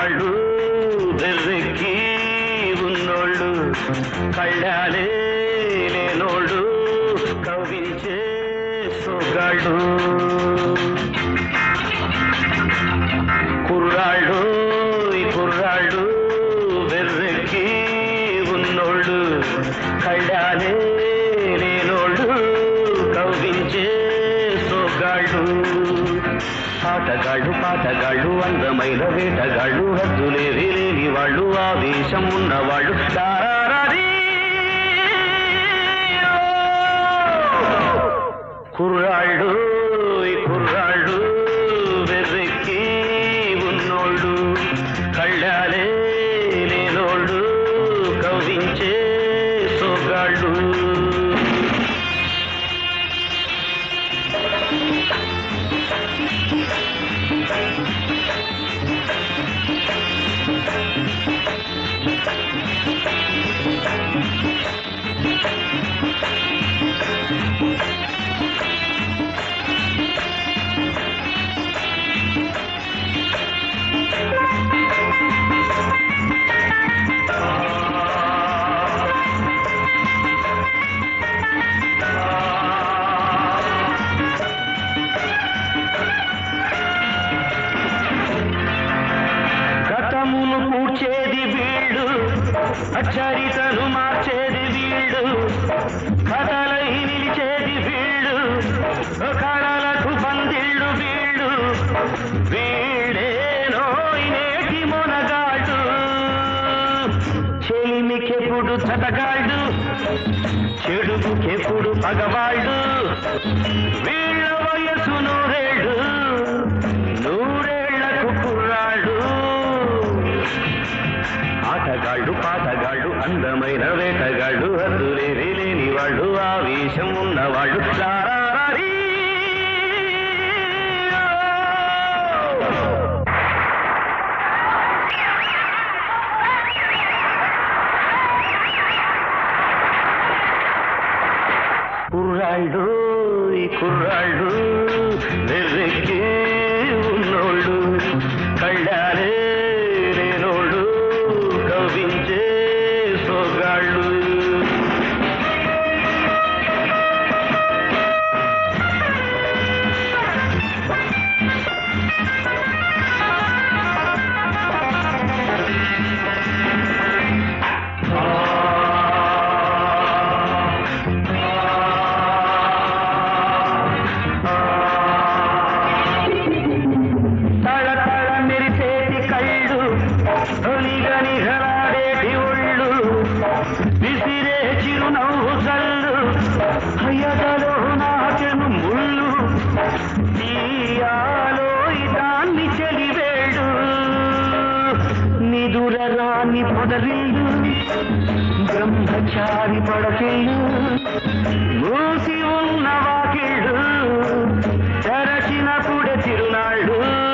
కుర్రాళ్ళు వెర్రెక్కి ఉన్నోళ్ళు కళ్ళాలే లేనోళ్ళు కవించే సొగాళ్ళు కుర్రాళ్ళు ఈ కుర్రాళ్ళు వెర్రెక్కి ఉన్నోళ్ళు కళ్ళాలే లేనోళ్ళు కవ్వించే సోగాళ్ళు ఆటగాళ్ళు పాటగాళ్ళు అందమైన వేటగాళ్ళు హద్దులేవి లేని వాళ్ళు ఆవేశం ఉన్నవాళ్ళు తారారీ కుర్రాళ్ళు ఈ కుర్రాళ్ళు వెర్రెక్కి ఉన్నోళ్ళు కళ్ళాలే లేనోళ్ళు కవ్వించే సోగాళ్ళు గతమును కూర్చేది వీడు అచరితను మార్చేది వీడు కథలై నిలిచేది వీడు కళలకు బందిళ్ళు వీడు వీడేనో నేటి మొనగాడు చెలిమికెప్పుడు చటగాడు చెడుపుకెప్పుడు పగవాళ్ళు వీళ్ళ వయసు నూరేళ్ళు నూరేళ్లకు కుర్రాడు ఆటగాళ్ళు పాటగాళ్ళు అందమైన వేటగాళ్ళు హద్దులేవి లేని వాళ్ళు ఆవేశం ఉన్నవాళ్ళు లారారీ. కుర్రాళ్ళు ఈ కుర్రాళ్ళు వెర్రెక్కి ఉన్నోళ్ళు కళ్ళాలే లేనోళ్ళు కవించే సోగాళ్ళు తళ తళ మెరిసేటి కళ్ళు తొలిగని హరాడేటి ఒళ్ళు విసిరే చిరునవ్వు చల్లు హయదలో నాకెను ముళ్ళు తీయాలో దాన్ని చెలివేడు నిదుర రాని పొదరిల్లు బ్రహ్మచారి పడకెళ్ళు మూసి ఉన్న వాకిళ్ళు తెరచినప్పుడే తిరునాళ్ళు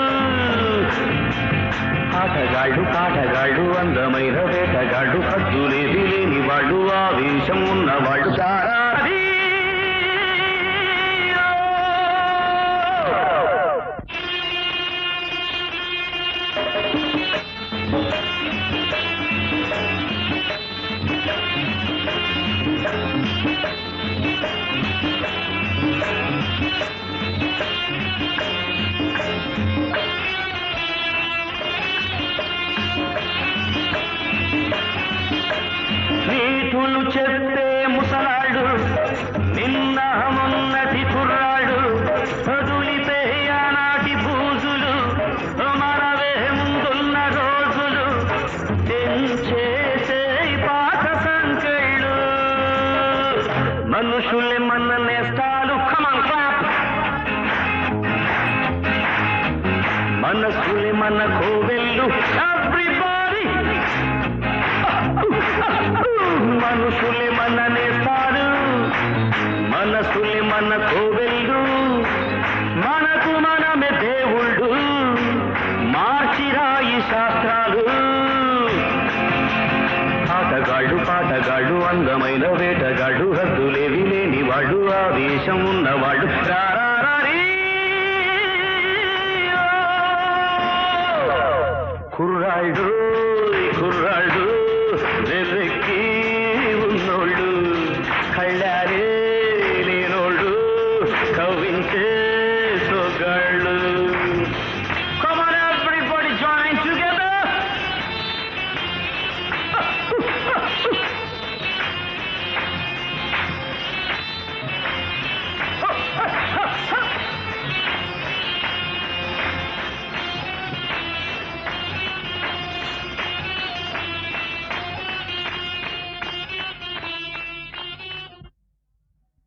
ఆటగాళ్ళు పాటగాళ్ళు అందమైన వేటగాళ్ళు హద్దులేవి లేని వాళ్ళు ఆవేశం ఉన్నవాళ్ళు తారారీ. నీతులు చెప్పే ముసలాడు నిన్న మొన్నటి కుర్రాడు వదులితే ఆనాటి బూజులు మనవే ముందున్న రోజులు తెంచేసే పాత సంకెళ్ళు మనుషులే మన నేస్తాలు కమన్ క్లాప్ మనసులే మన కోవెళ్ళు ఎవ్రీబాడీ మనుషులే మన నేస్తాడు మనసులే మన కోవెళ్ళు మనకు మనమే దేవుళ్ళు మార్చిరాయి శాస్త్రాలు ఆటగాళ్ళు పాటగాళ్ళు అందమైన వేటగాళ్ళు హద్దులేవి లేని వాళ్ళు ఆవేశం ఉన్నవాళ్ళు రారారీ. కుర్ర కుర్రాళ్ళు కుర్రాళ్ళు వెర్రెక్కి